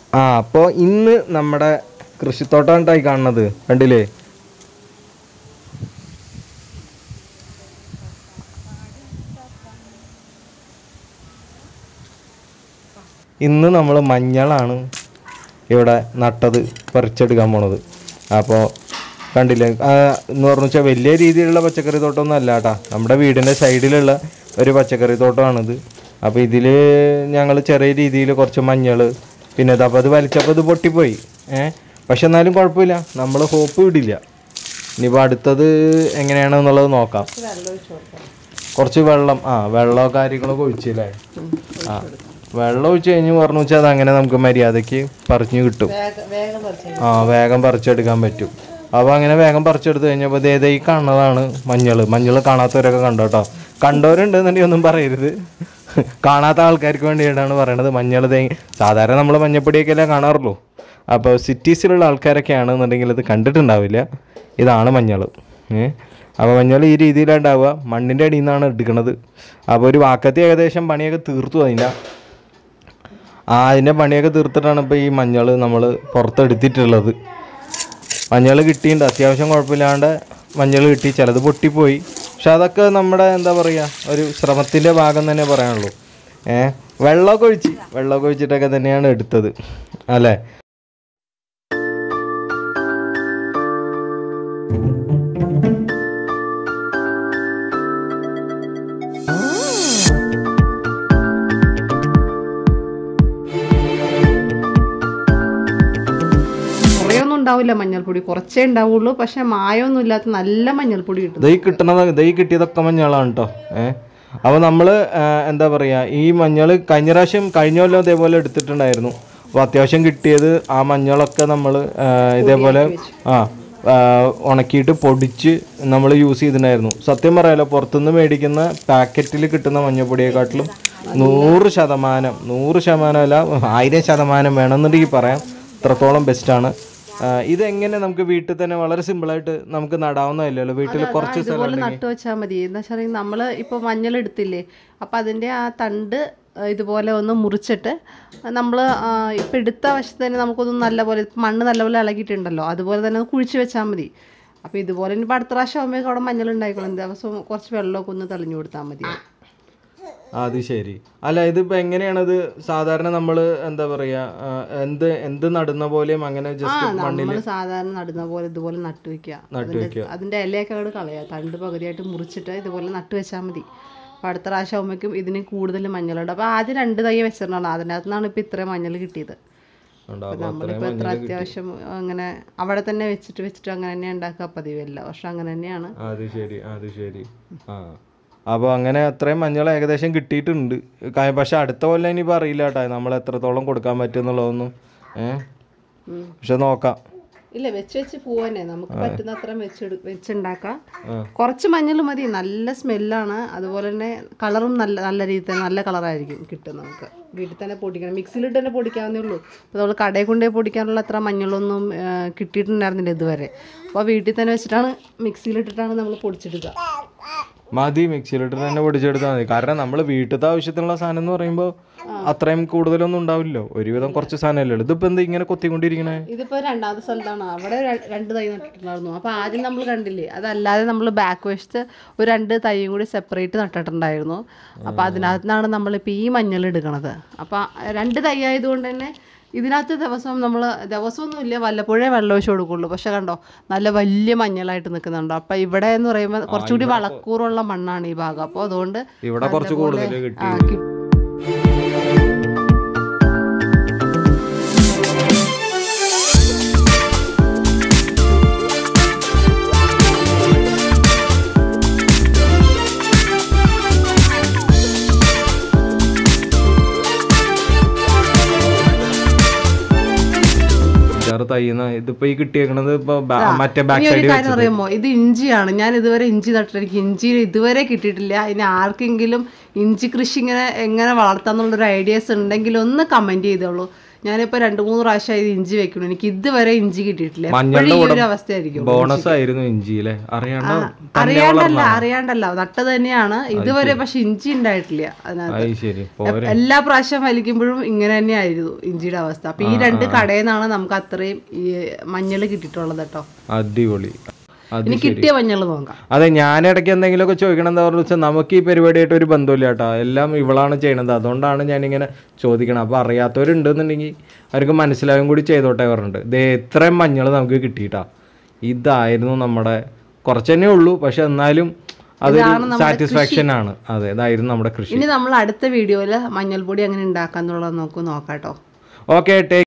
ആ അപ്പോൾ ഇന്ന് നമ്മുടെ കൃഷിത്തോട്ടം ഉണ്ടായി കാണുന്നത് കണ്ടില്ലേ ഇന്ന് നമ്മൾ മഞ്ഞളാണ് ഇവിടെ നട്ടത് പറിച്ചെടുക്കാൻ പോണത് അപ്പോൾ കണ്ടില്ലേ ആ, എന്ന് പറഞ്ഞു വെച്ചാൽ വലിയ രീതിയിലുള്ള പച്ചക്കറി തോട്ടമൊന്നും അല്ല കേട്ടാ നമ്മുടെ വീടിൻ്റെ സൈഡിലുള്ള ഒരു പച്ചക്കറി തോട്ടമാണിത് അപ്പോൾ ഇതിൽ ഞങ്ങൾ ചെറിയ രീതിയിൽ കുറച്ച് മഞ്ഞൾ പിന്നെ ഇത് അപ്പോൾ അത് വലിച്ചപ്പോൾ ഇത് പൊട്ടിപ്പോയി ഏ പക്ഷെ എന്നാലും കുഴപ്പമില്ല നമ്മൾ ഹോപ്പ് വിടില്ല ഇനിയിപ്പോൾ അടുത്തത് എങ്ങനെയാണെന്നുള്ളത് നോക്കാം കുറച്ച് വെള്ളം ആ വെള്ളമോ കാര്യങ്ങളൊക്കെ ഒഴിച്ചില്ലേ ആ വെള്ളം ഒഴിച്ച് കഴിഞ്ഞ് പറഞ്ഞു വെച്ചാൽ അതങ്ങനെ നമുക്ക് മര്യാദയ്ക്ക് പറിഞ്ഞു കിട്ടും വേഗം പറിച്ചു ആ വേഗം പറിച്ചെടുക്കാൻ പറ്റും അപ്പോൾ അങ്ങനെ വേഗം പറിച്ചെടുത്ത് കഴിഞ്ഞപ്പോൾ ദേ ഈ കാണുന്നതാണ് മഞ്ഞൾ മഞ്ഞൾ കാണാത്തവരൊക്കെ കണ്ടോ കേട്ടോ കണ്ടവരുണ്ടെന്നുണ്ടെങ്കിൽ ഒന്നും പറയരുത് കാണാത്ത ആൾക്കാർക്ക് വേണ്ടിയിട്ടാണ് പറയണത് മഞ്ഞൾ തേ സാധാരണ നമ്മൾ മഞ്ഞപ്പൊടിയൊക്കെ അല്ലേ കാണാറുള്ളൂ അപ്പോൾ സിറ്റീസിലുള്ള ആൾക്കാരൊക്കെ ആണെന്നുണ്ടെങ്കിൽ ഇത് കണ്ടിട്ടുണ്ടാവില്ല ഇതാണ് മഞ്ഞൾ ഏ അപ്പോൾ മഞ്ഞൾ ഈ രീതിയിലുണ്ടാവുക മണ്ണിൻ്റെ അടിയിൽ നിന്നാണ് എടുക്കുന്നത് അപ്പോൾ ഒരു വാക്കത്തി ഏകദേശം പണിയൊക്കെ തീർത്തു അതിൻ്റെ ആ അതിൻ്റെ പണിയൊക്കെ തീർത്തിട്ടാണ് ഇപ്പോൾ ഈ മഞ്ഞൾ നമ്മൾ പുറത്തെടുത്തിട്ടുള്ളത് മഞ്ഞൾ കിട്ടിയിട്ടുണ്ട് അത്യാവശ്യം കുഴപ്പമില്ലാണ്ട് മഞ്ഞൾ കിട്ടി ചിലത് പൊട്ടിപ്പോയി പക്ഷെ അതൊക്കെ നമ്മുടെ എന്താ പറയുക ഒരു ശ്രമത്തിൻ്റെ ഭാഗം തന്നെ പറയാനുള്ളൂ ഏ വെള്ളമൊക്കെ ഒഴിച്ച് വെള്ളമൊക്കെ ഒഴിച്ചിട്ടൊക്കെ തന്നെയാണ് എടുത്തത് അല്ലേ കുറേയൊന്നും ഉണ്ടാവില്ല മഞ്ഞൾപ്പൊടി കുറച്ചേ ഉണ്ടാവുള്ളൂ പക്ഷെ മായമൊന്നും ഇല്ലാത്ത നല്ല മഞ്ഞൾപ്പൊടി കിട്ടും ദൈ കിട്ടണത് ദൈ കിട്ടിയതൊക്കെ മഞ്ഞളാണ് കേട്ടോ ഏ അപ്പോൾ നമ്മൾ എന്താ പറയുക ഈ മഞ്ഞൾ കഴിഞ്ഞ പ്രാവശ്യം കഴിഞ്ഞ കൊല്ലം ഇതേപോലെ എടുത്തിട്ടുണ്ടായിരുന്നു അപ്പോൾ അത്യാവശ്യം കിട്ടിയത് ആ മഞ്ഞളൊക്കെ നമ്മൾ ഇതേപോലെ ആ ആ, ഉണക്കിയിട്ട് പൊടിച്ച് നമ്മൾ യൂസ് ചെയ്തിട്ടുണ്ടായിരുന്നു സത്യം പറയാലോ പുറത്തുനിന്ന് മേടിക്കുന്ന പാക്കറ്റിൽ കിട്ടുന്ന മഞ്ഞപ്പൊടിയെക്കാട്ടിലും നൂറ് ശതമാനം നൂറ് ശതമാനം അല്ല ആയിരം ശതമാനം വേണമെന്നുണ്ടെങ്കിൽ പറയാം അത്രത്തോളം ബെസ്റ്റാണ് ഇതെങ്ങനെ നമുക്ക് വീട്ടിൽ തന്നെ വളരെ സിമ്പിളായിട്ട് നമുക്ക് നടാവുന്നതല്ലല്ലോ വീട്ടിൽ കുറച്ച് സ്ഥലം ഇതുപോലെ നട്ടു വെച്ചാൽ മതി എന്ന് വെച്ചാൽ നമ്മൾ ഇപ്പോൾ മഞ്ഞൾ എടുത്തില്ലേ അപ്പം അതിൻ്റെ ആ തണ്ട് ആ, ഇതുപോലെ ഒന്ന് മുറിച്ചിട്ട് നമ്മൾ ഇപ്പം എടുത്ത വശത്ത് തന്നെ നമുക്കൊന്ന് നല്ലപോലെ ഇപ്പം മണ്ണ് നല്ലപോലെ ഇളകിയിട്ടുണ്ടല്ലോ അതുപോലെ തന്നെ ഒന്ന് കുഴിച്ച് വെച്ചാൽ മതി അപ്പോൾ ഇതുപോലെ ഇനിയിപ്പോൾ അടുത്ത പ്രാവശ്യം ആകുമ്പോഴേക്കും അവിടെ മഞ്ഞൾ ഉണ്ടായിക്കോളും ദിവസം കുറച്ച് വെള്ളമൊക്കെ ഒന്ന് തെളിഞ്ഞു കൊടുത്താൽ മതി അത് ശരി അല്ല ഇതിപ്പോ എങ്ങനെയാണത് സാധാരണ നമ്മൾ എന്താ പറയാ ആ, എന്ത് എന്ത് നടുന്ന പോലെയും അങ്ങനെ ആ ജസ്റ്റ് നമ്മൾ സാധാരണ നടുന്ന പോലെ ഇതുപോലെ നട്ടു വെക്കുക നട്ടു വെക്കുക അതിൻ്റെ ഇലയൊക്കെ അങ്ങോട്ട് കളയുക തണ്ട് പകുതിയായിട്ട് മുറിച്ചിട്ട് ഇതുപോലെ നട്ടു വെച്ചാൽ മതി അപ്പോൾ അടുത്ത പ്രാവശ്യം ആകുമ്പോഴേക്കും ഇതിന് കൂടുതൽ മഞ്ഞളുണ്ട് അപ്പോൾ ആദ്യം രണ്ട് തൈ വെച്ചിട്ടുണ്ടാണ് അതിനകത്ത് നിന്നാണ് ഇപ്പോൾ ഇത്രയും മഞ്ഞൾ കിട്ടിയത് ഉണ്ടാവും നമ്മളിപ്പോൾ എത്ര അത്യാവശ്യം അങ്ങനെ അവിടെ തന്നെ വെച്ചിട്ട് വെച്ചിട്ട് അങ്ങനെ തന്നെ ഉണ്ടാക്കുക പതിവില്ല പക്ഷെ അങ്ങനെ തന്നെയാണ് അത് ശരി അത് ശരി ആ അപ്പോൾ അങ്ങനെ അത്രയും മഞ്ഞൾ ഏകദേശം കിട്ടിയിട്ടുണ്ട് കാ- പക്ഷെ അടുത്ത കൊല്ലം ഇനിയിപ്പോൾ അറിയില്ല കേട്ടോ നമ്മൾ എത്രത്തോളം കൊടുക്കാൻ പറ്റും എന്നുള്ളതൊന്നും ഏ ഉം. പക്ഷെ നോക്കാം ഇല്ല വെച്ച് വെച്ച് പോവാനെ നമുക്ക് പറ്റുന്ന അത്ര വെച്ചെടു വെച്ചുണ്ടാക്കാം ആ. കുറച്ച് മഞ്ഞൾ മതി നല്ല സ്മെല്ലാണ് അതുപോലെ തന്നെ കളറും നല്ല നല്ല രീതിയിൽ തന്നെ നല്ല കളറായിരിക്കും കിട്ടും നമുക്ക് വീട്ടിൽ തന്നെ പൊടിക്കണം മിക്സിയിലിട്ട് തന്നെ പൊടിക്കാവുന്നേ ഉള്ളൂ അപ്പോൾ നമ്മൾ കടയിൽ കൊണ്ടുപോയി പൊടിക്കാനുള്ള അത്ര മഞ്ഞളൊന്നും ആ, കിട്ടിയിട്ടുണ്ടായിരുന്നില്ല ഇതുവരെ അപ്പോൾ വീട്ടിൽ തന്നെ വെച്ചിട്ടാണ് മിക്സിയിലിട്ടിട്ടാണ് നമ്മൾ പൊടിച്ചെടുക്കുക മതി മിക്സിയിലിട്ട് തന്നെ പൊടിച്ചെടുത്താൽ മതി കാരണം നമ്മൾ വീട്ടിലത്തെ ആവശ്യത്തിനുള്ള സാധനം എന്ന് പറയുമ്പോൾ അത്രയും കൂടുതലൊന്നും ഉണ്ടാവില്ലല്ലോ ഒരുവിധം കുറച്ച് സാധനമല്ലേ ഉള്ളൂ ഇതിപ്പോൾ എന്താ ഇങ്ങനെ കൊത്തിക്കൊണ്ടിരിക്കണേ ഇതിപ്പോൾ രണ്ടാമത്തെ സ്ഥലത്താണ് അവിടെ ര- രണ്ട് തൈ നട്ടിട്ടുണ്ടായിരുന്നു അപ്പോൾ ആദ്യം നമ്മൾ കണ്ടില്ലേ അതല്ലാതെ നമ്മൾ ബാക്ക് വശത്ത് ഒരു രണ്ട് തൈയും കൂടി സെപ്പറേറ്റ് നട്ടിട്ടുണ്ടായിരുന്നു അപ്പോൾ അതിനകത്ത് നിന്നാണ് നമ്മളിപ്പോൾ ഈ മഞ്ഞൾ എടുക്കണത് അപ്പോൾ രണ്ട് തൈ ആയതുകൊണ്ട് തന്നെ ഇതിനകത്ത് ദിവസം നമ്മൾ ദിവസമൊന്നുമില്ല വല്ലപ്പോഴേ വെള്ളം ഒഴിച്ച് കൊടുക്കുള്ളൂ പക്ഷെ കണ്ടോ നല്ല വലിയ മഞ്ഞളായിട്ട് നിൽക്കുന്നുണ്ടോ അപ്പോൾ ഇവിടെ എന്ന് പറയുമ്പോൾ കുറച്ചുകൂടി വളക്കൂറുള്ള മണ്ണാണ് ഈ ഭാഗം അപ്പോൾ അതുകൊണ്ട് ഇവിടെ കുറച്ച് കൂടുതൽ കിട്ടി ആ, കി- അഞ്ചാറ് തയ്യുന്ന ഇതിപ്പോ ഈ കിട്ടിയേക്കണത് ഇപ്പൊ ബാ- മറ്റേ ബാക്ക് ഇനി ഒരു സൈഡ് കാര്യം അറിയാമോ ഇത് ഇഞ്ചിയാണ് ഞാൻ ഇതുവരെ ഇഞ്ചി നട്ടിട്ട് എനിക്ക് ഇഞ്ചി ഇതുവരെ കിട്ടിയിട്ടില്ല ഇനി ആർക്കെങ്കിലും ഇഞ്ചി കൃഷി ഇങ്ങനെ എങ്ങനെ വളർത്താന്നുള്ളൊരു ഐഡിയാസ് ഉണ്ടെങ്കിൽ ഒന്ന് കമൻറ്റ് ചെയ്തോളൂ ഞാനിപ്പോ രണ്ടു മൂന്ന് പ്രാവശ്യം ഇത് ഇഞ്ചി വെക്കണം എനിക്ക് ഇതുവരെ ഇഞ്ചി കിട്ടിയിട്ടില്ല മഞ്ഞളുടെ എപ്പോഴും ഈ കൂടെ ഒരു അവസ്ഥയായിരിക്കും ബോണസ് ആയിരുന്നു ഇഞ്ചി അല്ലേ അറിയാണ്ട് തന്നെ അറിയാണ്ടല്ല അറിയാണ്ടല്ല നട്ടത് തന്നെയാണ് ഇതുവരെ പക്ഷെ ഇഞ്ചി ഉണ്ടായിട്ടില്ല അതിനകത്ത് അത് ശരി പോരെ എല്ലാ പ്രാവശ്യം വലിക്കുമ്പോഴും ഇങ്ങനെ തന്നെയായിരുന്നു ഇഞ്ചിയുടെ അവസ്ഥ അപ്പൊ ഈ രണ്ട് കടയിൽ നിന്നാണ് നമുക്ക് അത്രയും ഈ മഞ്ഞൾ കിട്ടിയിട്ടുള്ളത് കേട്ടോ അടിപൊളി അത് ഇനി കിട്ടിയ മഞ്ഞൾ നോക്കാം അതെ ഞാൻ ഇടയ്ക്ക് എന്തെങ്കിലുമൊക്കെ ചോദിക്കണം എന്താ പറഞ്ഞു വെച്ചാൽ നമുക്ക് ഈ പരിപാടിയായിട്ട് ഒരു ബന്ധമില്ല കേട്ടോ എല്ലാം ഇവളാണ് ചെയ്യണത് അതുകൊണ്ടാണ് ഞാനിങ്ങനെ ചോദിക്കണം അപ്പോൾ അറിയാത്തവരുണ്ടെന്നുണ്ടെങ്കിൽ അവർക്ക് മനസ്സിലാവും കൂടി ചെയ്തോട്ടെ പറഞ്ഞിട്ട് ദേ ഇത്രയും മഞ്ഞൾ നമുക്ക് കിട്ടിയിട്ടാ ഇതായിരുന്നു നമ്മുടെ കുറച്ച് തന്നെ ഉള്ളൂ പക്ഷെ എന്നാലും അതൊരു സാറ്റിസ്ഫാക്ഷൻ ആണ് അതെ ഇതായിരുന്നു നമ്മുടെ കൃഷി ഇനി നമ്മൾ അടുത്ത വീഡിയോയിൽ മഞ്ഞൾപ്പൊടി എങ്ങനെ ഉണ്ടാക്കാന്നുള്ളത് നമുക്ക് നോക്കാം കേട്ടോ ഓക്കെ ടേക്ക്